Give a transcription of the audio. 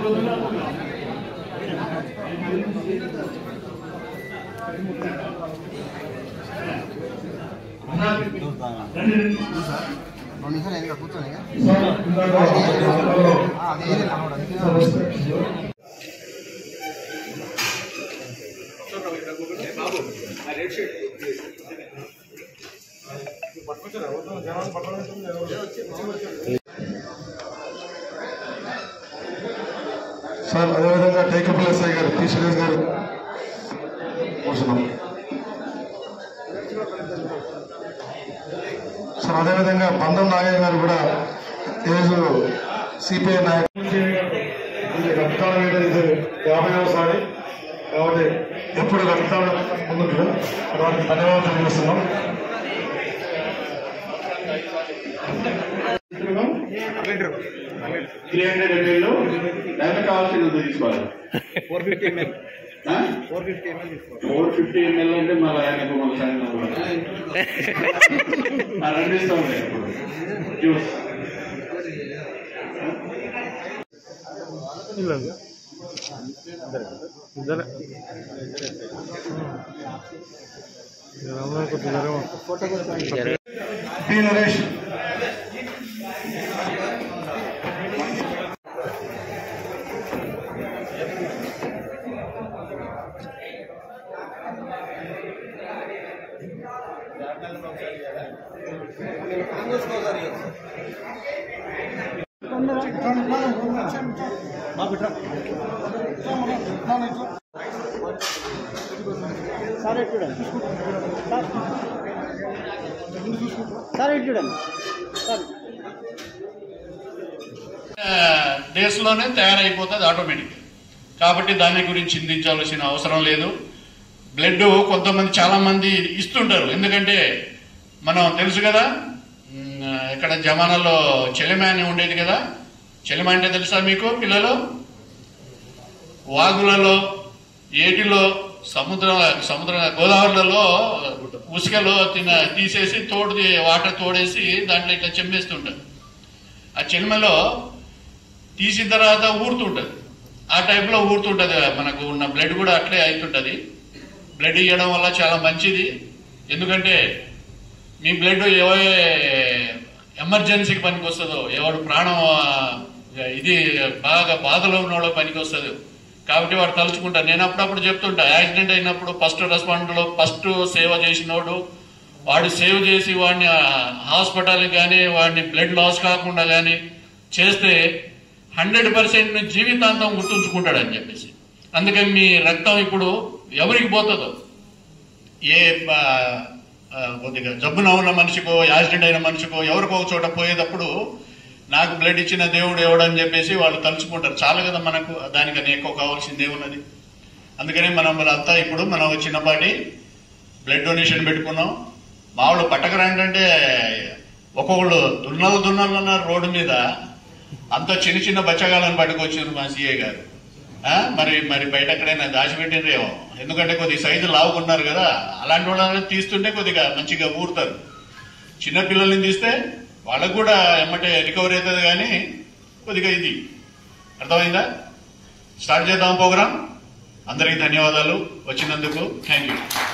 రెండు నిమిషాలు ఎందుకు కూర్చోని ఇక? ఆ, అది ఏది కనబడదు. అందుకే సార్ అదేవిధంగా టేకపుల్ ఎస్ఐ గారు పి సురేష్ గారు కూర్చున్నాం సార్ అదేవిధంగా బంధం నాగయ్య గారు కూడా ఈరోజు సిపిఐ నాయకులు ఇది రక్తదానం మీద ఇది యాభైవసారి కాబట్టి ఎప్పుడు రక్తదానం ముందుకు వారికి ధన్యవాదాలు తెలియజేస్తున్నాం త్రీ హండ్రెడ్ ఎంఎల్ ఎంత కావాల్సింది తీసుకోవాలి four fifty ml four fifty ml తీసుకోండి ఫోర్ ఫిఫ్టీ ఎంఎల్ అంటే మళ్ళీ ఆయన మన సంగతి రెండు ఇస్తాం ఇప్పుడు జ్యూస్ పి నరేష్ సార్ ఎటు చూడండి సార్ సార్ ఎటు చూడండి సార్ డేస్ లోనే తయారైపోతుంది ఆటోమేటిక్ కాబట్టి దాని గురించి చింతించాల్సిన అవసరం లేదు బ్లడ్ కొంతమంది చాలా మంది ఇస్తుంటారు ఎందుకంటే మనం తెలుసు కదా ఉమ్, ఇక్కడ జమానాలో చెలిమ అని ఉండేది కదా చెలిమ అంటే తెలుసా మీకు పిల్లలు వాగులలో ఏటిలో సముద్ర సముద్ర గోదావరిలలో ఉసుకలో తిన తీసేసి తోడు వాటర్ తోడేసి దాంట్లో ఇట్లా చెమ్మేస్తుంటారు ఆ చెలిమలో తీసిన తర్వాత ఊరుతుంటది ఆ టైప్లో ఊరుతుంటది మనకు ఉన్న బ్లడ్ కూడా అట్లే అవుతుంటది బ్లడ్ ఇవ్వడం వల్ల చాలా మంచిది ఎందుకంటే మీ బ్లడ్ ఏ ఎమర్జెన్సీకి పనికి వస్తుందో ఎవడు ప్రాణం ఆ, ఇది బాగా బాధలో ఉన్నవాడు పనికి వస్తుంది కాబట్టి వాడు తలుచుకుంటారు నేను అప్పుడప్పుడు చెప్తుంటా యాక్సిడెంట్ అయినప్పుడు ఫస్ట్ రెస్పాండ్లో ఫస్ట్ సేవ చేసినోడు వాడు సేవ్ చేసి వాడిని హాస్పిటల్కి కానీ వాడిని బ్లడ్ లాస్ కాకుండా కానీ చేస్తే హండ్రెడ్ పర్సెంట్ జీవితాంతం గుర్తుంచుకుంటాడు అని చెప్పేసి అందుకని మీ రక్తం ఇప్పుడు ఎవరికి పోతుందో ఏ ఆ, ఆ, కొద్దిగా జబ్బున ఉన్న మనిషికో యాక్సిడెంట్ అయిన మనిషికో ఎవరికో ఒక చోట పోయేటప్పుడు నాకు బ్లడ్ ఇచ్చిన దేవుడు ఎవడని చెప్పేసి వాళ్ళు తలుచుకుంటారు చాలా కదా మనకు దానికని ఎక్కువ కావాల్సింది ఏమున్నది అందుకని మనం అంతా ఇప్పుడు మనం ఒక చిన్నపాటి బ్లడ్ డొనేషన్ పెట్టుకున్నాం మామూలు పట్టకరాండి అంటే ఒక్కొక్కళ్ళు దున్నలు దున్నలు అన్నారు రోడ్డు మీద అంత చిన్న చిన్న బచ్చగాళ్ళని పట్టుకొచ్చారు మా సీఏ గారు ఆ, మరి మరి బయట ఎక్కడైనా దాచిపెట్టినరేమో ఎందుకంటే కొద్దిగా సైజు లావుకున్నారు కదా అలాంటి వాళ్ళని తీస్తుంటే కొద్దిగా మంచిగా ఊరుతారు చిన్న పిల్లల్ని తీస్తే వాళ్ళకు కూడా ఎమ్మటే రికవరీ అవుతుంది కానీ కొద్దిగా ఇది అర్థమైందా స్టార్ట్ చేద్దాం ప్రోగ్రామ్ అందరికీ ధన్యవాదాలు వచ్చినందుకు థ్యాంక్ యూ